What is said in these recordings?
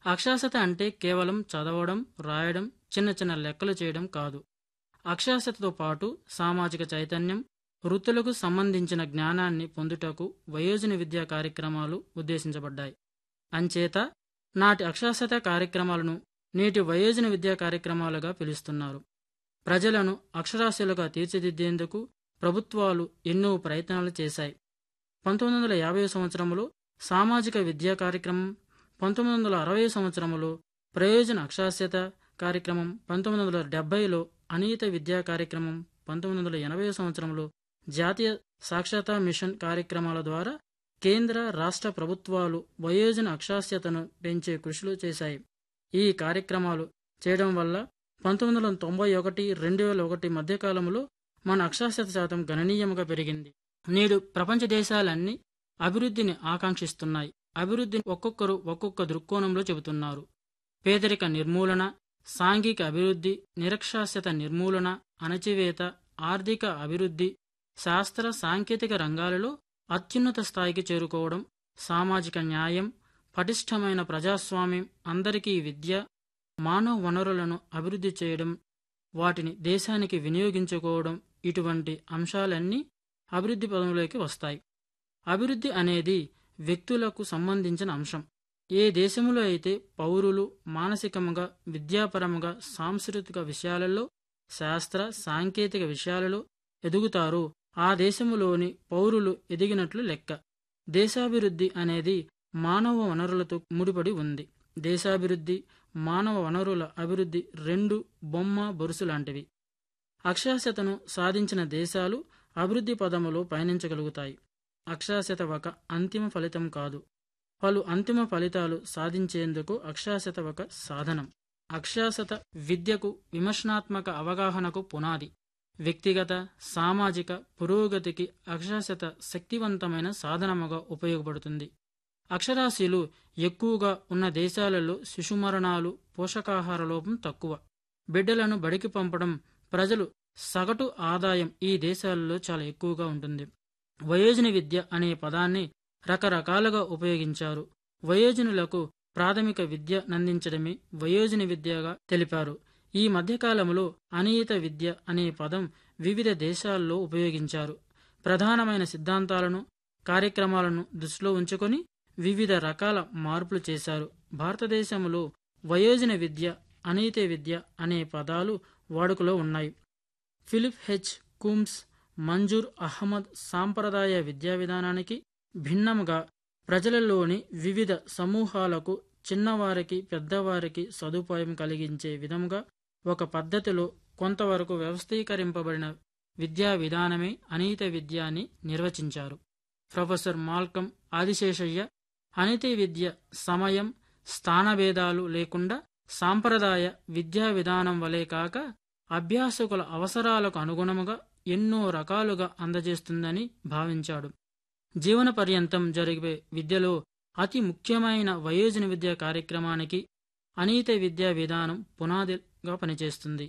అక్షరాస్యత అంటే కేవలం చదవడం రాయడం చిన్న చిన్న లెక్కలు చేయడం కాదు అక్షరాస్యతతో పాటు సామాజిక చైతన్యం వృత్తులకు సంబంధించిన జ్ఞానాన్ని పొందుటకు వయోజన విద్యా కార్యక్రమాలు ఉద్దేశించబడ్డాయి అంచేత నాటి అక్షరాస్యత కార్యక్రమాలను నేటి వయోజన విద్యా కార్యక్రమాలుగా పిలుస్తున్నారు ప్రజలను అక్షరాస్యులుగా తీర్చిదిద్దేందుకు ప్రభుత్వాలు ఎన్నో ప్రయత్నాలు చేశాయి పంతొమ్మిది వందల యాభై సంవత్సరంలో సామాజిక విద్యా కార్యక్రమం పంతొమ్మిది వందల అరవై సంవత్సరంలో ప్రయోజన అక్షరాస్యత కార్యక్రమం పంతొమ్మిది వందల డెబ్బైలో అనియత విద్యా కార్యక్రమం పంతొమ్మిది వందల ఎనభై సంవత్సరంలో జాతీయ సాక్షరతా మిషన్ కార్యక్రమాల ద్వారా కేంద్ర రాష్ట్ర ప్రభుత్వాలు వయోజన అక్షరాస్యతను పెంచే కృషులు చేశాయి ఈ కార్యక్రమాలు చేయడం వల్ల పంతొమ్మిది వందల తొంభై ఒకటి రెండు వేల ఒకటి మధ్యకాలంలో మన అక్షరాస్యత శాతం గణనీయంగా పెరిగింది నేడు ప్రపంచ దేశాలన్నీ అభివృద్ధిని ఆకాంక్షిస్తున్నాయి అభివృద్ధిని ఒక్కొక్కరు ఒక్కొక్క దృక్కోణంలో చెబుతున్నారు పేదరిక నిర్మూలన సాంఘిక అభివృద్ధి నిరక్షరాస్యత నిర్మూలన అణచివేత ఆర్థిక అభివృద్ధి శాస్త్ర సాంకేతిక రంగాలలో అత్యున్నత స్థాయికి చేరుకోవడం సామాజిక న్యాయం పటిష్టమైన ప్రజాస్వామ్యం అందరికీ విద్య మానవ వనరులను అభివృద్ధి చేయడం వాటిని దేశానికి వినియోగించుకోవడం ఇటువంటి అంశాలన్నీ అభివృద్ధి పదంలోకి వస్తాయి అభివృద్ధి అనేది వ్యక్తులకు సంబంధించిన అంశం ఏ దేశంలో అయితే పౌరులు మానసికంగా విద్యాపరంగా సాంస్కృతిక విషయాలలో శాస్త్ర సాంకేతిక విషయాలలో ఎదుగుతారో ఆ దేశములోని పౌరులు ఎదిగినట్లు లెక్క దేశాభివృద్ధి అనేది మానవ వనరులతో ముడిపడి ఉంది దేశాభివృద్ధి మానవ వనరుల అభివృద్ధి రెండు బొమ్మ బొరుసు లాంటివి అక్షరాస్యతను సాధించిన దేశాలు అభివృద్ధి పదములో పయనించగలుగుతాయి అక్షరాస్యత ఒక అంతిమ ఫలితం కాదు పలు అంతిమ ఫలితాలు సాధించేందుకు అక్షరాస్యత ఒక సాధనం అక్షరాస్యత విద్యకు విమర్శనాత్మక అవగాహనకు పునాది వ్యక్తిగత సామాజిక పురోగతికి అక్షరాస్యత శక్తివంతమైన సాధనముగా ఉపయోగపడుతుంది అక్షరాస్యులు ఎక్కువగా ఉన్న దేశాలలో శిశుమరణాలు పోషకాహార లోపం తక్కువ బిడ్డలను బడికి పంపడం ప్రజలు సగటు ఆదాయం ఈ దేశాలలో చాలా ఎక్కువగా ఉంటుంది వయోజన విద్య అనే పదాన్ని రకరకాలుగా ఉపయోగించారు వయోజనులకు ప్రాథమిక విద్య నందించడమే వయోజన విద్యగా తెలిపారు ఈ మధ్యకాలంలో అనియత విద్య అనే పదం వివిధ దేశాల్లో ఉపయోగించారు ప్రధానమైన సిద్ధాంతాలను కార్యక్రమాలను దృష్టిలో ఉంచుకొని వివిధ రకాల మార్పులు చేశారు భారతదేశంలో వయోజన విద్య అనియత విద్య అనే పదాలు వాడుకలో ఉన్నాయి Philip H Coombs Manzoor Ahmad సాంప్రదాయ విద్యా విధానానికి భిన్నముగా ప్రజలలోని వివిధ సమూహాలకు చిన్నవారికి పెద్దవారికి సదుపాయం కలిగించే విధముగా ఒక పద్ధతిలో కొంతవరకు వ్యవస్థీకరింపబడిన విద్యా విధానమే అనీత విద్య అని నిర్వచించారు ప్రొఫెసర్ మాల్కం ఆదిశేషయ్య అనిత విద్య సమయం స్థానభేదాలు లేకుండా సాంప్రదాయ విద్యా విధానం వలె కాక అభ్యాసకుల అవసరాలకు అనుగుణముగా ఎన్నో రకాలుగా అందజేస్తుందని భావించాడు జీవన పర్యంతం జరిగే విద్యలో అతి ముఖ్యమైన వయోజన విద్యా కార్యక్రమానికి అనీత విద్యా విధానం పునాదిగా పనిచేస్తుంది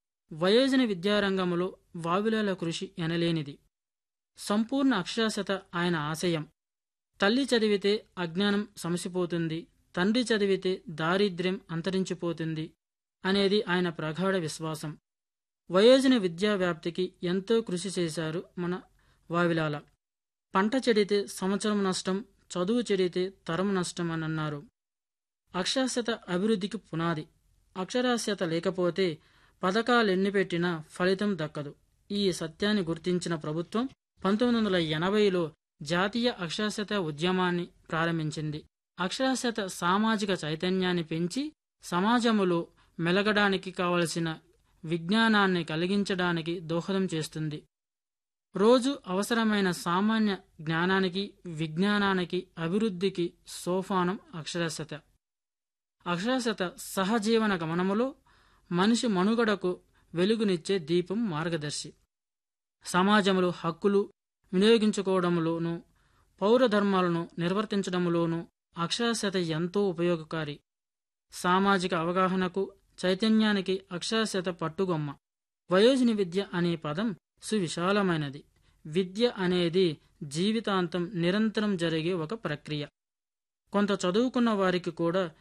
వయోజన విద్యారంగంలో వావిలాల కృషి ఎనలేనిది సంపూర్ణ అక్షరాస్యత ఆయన ఆశయం తల్లి చదివితే అజ్ఞానం సమసిపోతుంది తండ్రి చదివితే దారిద్ర్యం అంతరించిపోతుంది అనేది ఆయన ప్రగాఢ విశ్వాసం వయోజన విద్యా వ్యాప్తికి ఎంతో కృషి చేశారు మన వావిలాల పంట చెడితే సంవత్సరం నష్టం చదువు చెడితే తరం నష్టం అని అన్నారు అక్షరాస్యత అభివృద్ధికి పునాది అక్షరాస్యత లేకపోతే పథకాలెన్ని పెట్టినా ఫలితం దక్కదు ఈ సత్యాన్ని గుర్తించిన ప్రభుత్వం పంతొమ్మిది వందల ఎనభైలో జాతీయ అక్షరాస్యత ఉద్యమాన్ని ప్రారంభించింది అక్షరాస్యత సామాజిక చైతన్యాన్ని పెంచి సమాజములో మెలగడానికి కావలసిన విజ్ఞానాన్ని కలిగించడానికి దోహదం చేస్తుంది రోజు అవసరమైన సామాన్య జ్ఞానానికి విజ్ఞానానికి అభివృద్ధికి సోపానం అక్షరాస్యత అక్షరాస్యత సహజీవన గమనములో మనిషి మనుగడకు వెలుగునిచ్చే దీపం మార్గదర్శి సమాజంలో హక్కులు వినియోగించుకోవడంలోనూ పౌర ధర్మాలను నిర్వర్తించడంలోనూ అక్షరాస్యత ఎంతో ఉపయోగకారి సామాజిక అవగాహనకు చైతన్యానికి అక్షరాస్యత పట్టుగొమ్మ వయోజన విద్య అనే పదం సువిశాలమైనది విద్య అనేది జీవితాంతం నిరంతరం జరిగే ఒక ప్రక్రియ కొంత చదువుకున్న వారికి కూడా